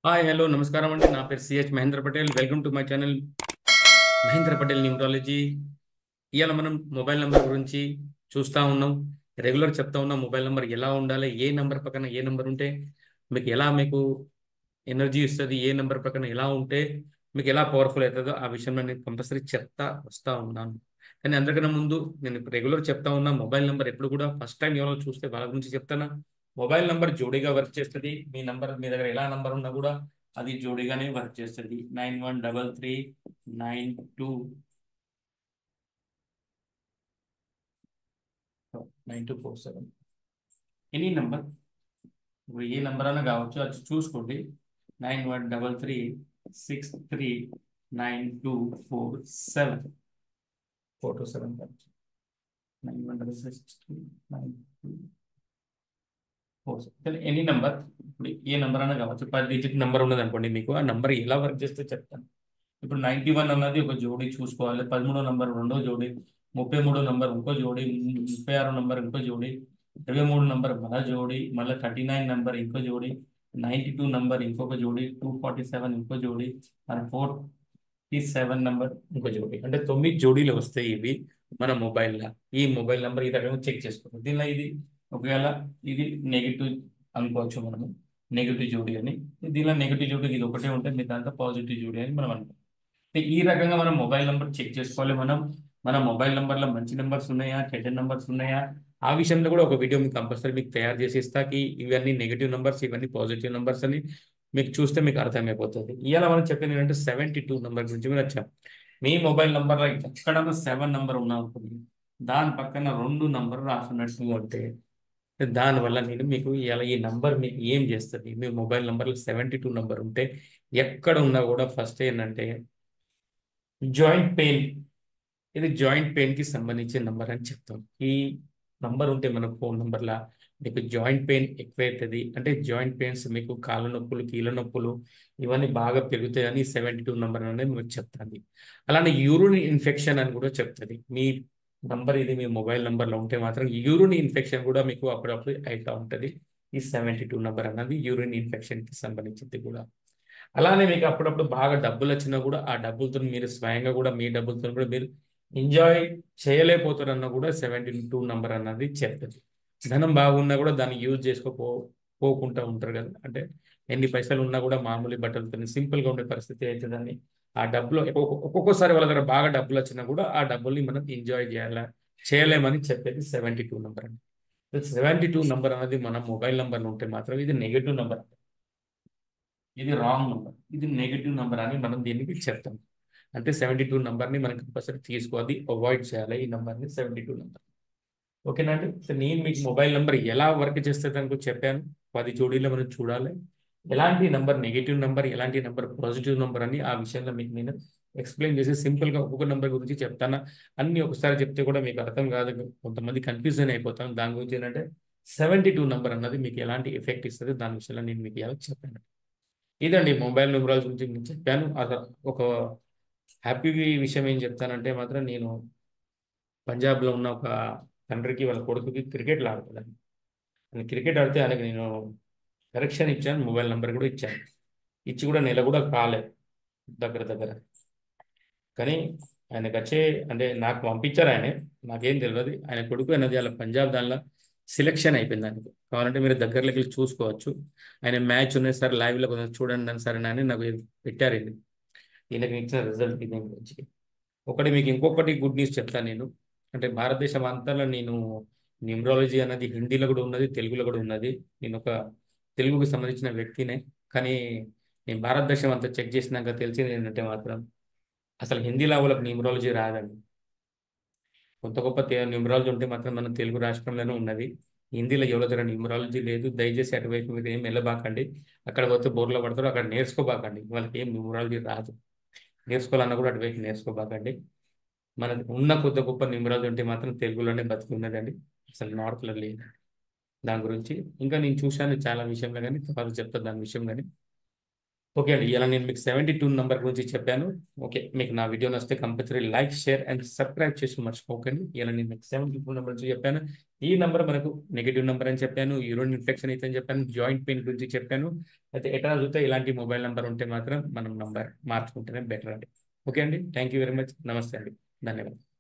hi hello నమస్కారం అండి నా పేరు CH Mahendra Patel welcome to my channel Mahendra Patel numerology ఇవాళ మనం మొబైల్ నెంబర్ గురించి చూస్తూ ఉన్నాం రెగ్యులర్ చెప్తా ఉన్నాం మొబైల్ నెంబర్ ఎలా ఉండాలి ఏ నెంబర్ పక్కన ఏ నెంబర్ ఉంటే మీకు ఎలా మీకు ఎనర్జీ ఇస్తుంది ఏ నెంబర్ పక్కన ఎలా ఉంటే మీకు ఎలా పవర్ఫుల్ అవుతుందో ఆ విషయంలో నేను కంపల్సరీ చెప్తా వస్తూ ఉన్నాను కానీ అందరికన్నా ముందు నేను రెగ్యులర్ చెప్తా ఉన్నా మొబైల్ నెంబర్ ఎప్పుడు కూడా ఫస్ట్ టైం ఎవరో చూస్తే వాళ్ళ గురించి చెప్తానా మొబైల్ నంబర్ జోడీగా వర్క్ చేస్తుంది మీ నంబర్ మీ దగ్గర ఎలా నంబర్ ఉన్నా కూడా అది జోడీగానే వర్క్ చేస్తుంది nine one double three nine two nine two four seven any number ఇప్పుడు ఏ నంబర్ అయినా కావచ్చు అది చూసుకోండి nine one double three six three nine two four seven four two seven nine one double six three nine two any number ఇప్పుడు ఏ number అయినా కావచ్చు పది డిజిట్ నెంబర్ ఉన్నది అనుకోండి మీకు ఆ నెంబర్ ఎలా వర్క్ చేస్తే చెప్తాను ఇప్పుడు నైన్టీ వన్ అన్నది ఒక జోడీ చూసుకోవాలి పదమూడో నంబర్ రెండో జోడీ ముప్పై మూడో నంబర్ ఇంకో జోడీ ముప్పై ఆరో నంబర్ ఇంకో జోడీ ఇరవై మూడు నంబర్ మళ్ళా జోడీ మళ్ళీ థర్టీ నైన్ నంబర్ ఇంకో జోడీ నైన్టీ టూ నంబర్ ఇంకొక జోడీ టూ ఫార్టీ సెవెన్ ఇంకో జోడీ అండ్ ఫోర్టీ సెవెన్ నంబర్ ఇంకో జోడీ అంటే తొమ్మిది జోడీలు వస్తాయి ఇవి మన మొబైల్లో ఈ మొబైల్ నెంబర్ ఈ రకంగా చెక్ చేసుకోవాలి దీనిలో ఇది ఒకవేళ ఇది నెగిటివ్ అనుకోవచ్చు మనము నెగిటివ్ జోడీ అని దీనిలో నెగిటివ్ జోడీ ఇది ఒకటే ఉంటే మీ దాంట్లో పాజిటివ్ జోడీ అని మనం అనుకుంటాం ఈ రకంగా మనం మొబైల్ నెంబర్ చెక్ చేసుకోవాలి మనం మన మొబైల్ నెంబర్లో మంచి నెంబర్స్ ఉన్నాయా చెడ్డ నెంబర్స్ ఉన్నాయా ఆ విషయంలో కూడా ఒక వీడియో మీకు కంపల్సరీ మీకు తయారు చేసి ఇస్తాకి ఇవన్నీ నెగిటివ్ నెంబర్స్ ఇవన్నీ పాజిటివ్ నెంబర్స్ అని మీకు చూస్తే మీకు అర్థమైపోతుంది ఇవాళ మనం చెప్పిన ఏంటంటే సెవెంటీ టూ నెంబర్ గురించి మీరు వచ్చాం మీ మొబైల్ నెంబర్లో ఎక్కడన్నా సెవెన్ నెంబర్ ఉన్నా అనుకోండి దాని పక్కన రెండు నంబర్ రాసినట్టు అంటే దానివల్ల నేను మీకు ఇలా ఈ నంబర్ మీకు ఏం చేస్తుంది మీ మొబైల్ నెంబర్లో సెవెంటీ టూ నెంబర్ ఉంటే ఎక్కడ ఉన్నా కూడా ఫస్ట్ ఏంటంటే జాయింట్ పెయిన్ ఇది జాయింట్ పెయిన్కి సంబంధించిన నంబర్ అని చెప్తాం ఈ నంబర్ ఉంటే మన ఫోన్ నంబర్లా మీకు జాయింట్ పెయిన్ ఎక్కువైతుంది అంటే జాయింట్ పెయిన్స్ మీకు కాళ్ళ నొప్పులు కీళ్ళ నొప్పులు ఇవన్నీ బాగా పెరుగుతాయని సెవెంటీ టూ నెంబర్ అనేది మీకు చెప్తుంది అలానే యూరిన్ ఇన్ఫెక్షన్ అని కూడా చెప్తుంది మీ నంబర్ ఇది మీ మొబైల్ నెంబర్లో ఉంటే మాత్రం యూరిన్ ఇన్ఫెక్షన్ కూడా మీకు అప్పుడప్పుడు అవుతూ ఉంటుంది ఈ సెవెంటీ టూ నెంబర్ అన్నది యూరిన్ ఇన్ఫెక్షన్కి సంబంధించింది కూడా అలానే మీకు అప్పుడప్పుడు బాగా డబ్బులు వచ్చినా కూడా ఆ డబ్బులతో మీరు స్వయంగా కూడా మీ డబ్బులతో కూడా మీరు ఎంజాయ్ చేయలేకపోతారన్న కూడా సెవెంటీ టూ నెంబర్ అన్నది చెప్తుంది ధనం బాగున్నా కూడా దాన్ని యూజ్ చేసుకోపో పోకుండా ఉంటారు కదా అంటే ఎన్ని పైసలు ఉన్నా కూడా మామూలు బట్టలతో సింపుల్గా ఉండే పరిస్థితి అవుతుందని ఆ డబ్బులు ఒక్కొక్కసారి వాళ్ళ దగ్గర బాగా డబ్బులు వచ్చినా కూడా ఆ డబ్బుల్ని మనం ఎంజాయ్ చేయాలా చేయలేమని చెప్పేది సెవెంటీ టూ నెంబర్ అండి సెవెంటీ టూ నెంబర్ అనేది మన మొబైల్ నెంబర్ ఉంటే మాత్రం ఇది నెగిటివ్ నెంబర్ ఇది రాంగ్ నెంబర్ ఇది నెగిటివ్ నెంబర్ అని మనం దీనికి చెప్తాం అంటే సెవెంటీ టూ నెంబర్ని మనం కంపల్సరీ తీసుకోవాలి అవాయిడ్ చేయాలి ఈ నెంబర్ని సెవెంటీ టూ నెంబర్ ఓకేనా అండి సో నేను మీకు మొబైల్ నెంబర్ ఎలా వర్క్ చేస్తుంది అనుకో చెప్పాను పది జోడీలో మనం చూడాలి ఎలాంటి నెంబర్ నెగిటివ్ నెంబర్ ఎలాంటి నెంబర్ పాజిటివ్ నెంబర్ అని ఆ విషయంలో మీకు నేను ఎక్స్ప్లెయిన్ చేసి సింపుల్గా ఒక్కొక్క నెంబర్ గురించి చెప్తాను అన్ని ఒకసారి చెప్తే కూడా మీకు అర్థం కాదు కొంతమంది కన్ఫ్యూజన్ అయిపోతాం దాని గురించి ఏంటంటే సెవెంటీ టూ నెంబర్ అన్నది మీకు ఎలాంటి ఎఫెక్ట్ ఇస్తుంది దాని విషయంలో నేను మీకు ఎలా చెప్పాను ఇదండి మొబైల్ నెంబరాల గురించి నేను చెప్పాను అసలు ఒక హ్యాపీ విషయం ఏం చెప్తానంటే మాత్రం నేను పంజాబ్లో ఉన్న ఒక తండ్రికి వాళ్ళ కొడుకుకి క్రికెట్లు ఆడుతున్నాను ఆయన క్రికెట్ ఆడితే ఆయనకి నేను కరెక్షన్ ఇచ్చాను మొబైల్ నెంబర్ కూడా ఇచ్చాను ఇచ్చి కూడా నెల కూడా కాలే దగ్గర దగ్గర కానీ ఆయనకు వచ్చే అంటే నాకు పంపించారు ఆయన నాకేం తెలియదు ఆయన కొడుకు అనేది అలా పంజాబ్ దానిలో సెలెక్షన్ అయిపోయింది ఆయనకు కావాలంటే మీరు దగ్గరలోకి వెళ్ళి చూసుకోవచ్చు ఆయన మ్యాచ్ ఉన్నాయి సార్ లైవ్లో కొంచెం చూడండి అని సరే అని నాకు పెట్టారు ఇది ఈయనకి ఇచ్చిన రిజల్ట్ దీని గురించి ఒకటి మీకు ఇంకొకటి గుడ్ న్యూస్ చెప్తాను నేను అంటే భారతదేశం అంతలో నేను న్యూమరాలజీ అనేది హిందీలో కూడా ఉన్నది తెలుగులో కూడా ఉన్నది నేను ఒక తెలుగుకు సంబంధించిన వ్యక్తినే కానీ నేను భారతదేశం అంతా చెక్ చేసినాక తెలిసింది ఏంటంటే మాత్రం అసలు హిందీలో వాళ్ళకి న్యూమరాలజీ రాదండి కొత్త గొప్ప న్యూమరాలజీ ఉంటే మాత్రం మన తెలుగు రాష్ట్రంలోనే ఉన్నది హిందీలో ఎవరి దగ్గర న్యూమరాలజీ లేదు దయచేసి అటువైపు మీరు ఏం వెళ్ళబాకండి అక్కడ పోతే బోర్లో పడతారు అక్కడ నేర్చుకోబాకండి వాళ్ళకి ఏం న్యూమరాలజీ రాదు నేర్చుకోవాలన్నా కూడా అటువైపు నేర్చుకోబాకండి మన ఉన్న కొత్త గొప్ప న్యూమరాలజీ ఉంటే మాత్రం తెలుగులోనే బతికి ఉన్నదండి అసలు నార్త్లో లేదు దాని గురించి ఇంకా నేను చూశాను చాలా విషయంలో కానీ తర్వాత చెప్తాను దాని విషయం కానీ ఓకే అండి ఇలా నేను మీకు సెవెంటీ టూ నెంబర్ గురించి చెప్పాను ఓకే మీకు నా వీడియో నచ్చితే compulsory like share and subscribe చేసి మర్చిపోకండి ఇలా నేను మీకు సెవెంటీ టూ నెంబర్ గురించి చెప్పాను ఈ నెంబర్ మనకు నెగిటివ్ నెంబర్ అని చెప్పాను యూరిన్ ఇన్ఫెక్షన్ అయితే అని చెప్పాను జాయింట్ పెయిన్ గురించి చెప్పాను అయితే ఎట్లా చూస్తే ఇలాంటి మొబైల్ నెంబర్ ఉంటే మాత్రం మనం నంబర్ మార్చుకుంటేనే బెటర్ అండి ఓకే అండి థ్యాంక్ యూ వెరీ మచ్ నమస్తే అండి ధన్యవాదాలు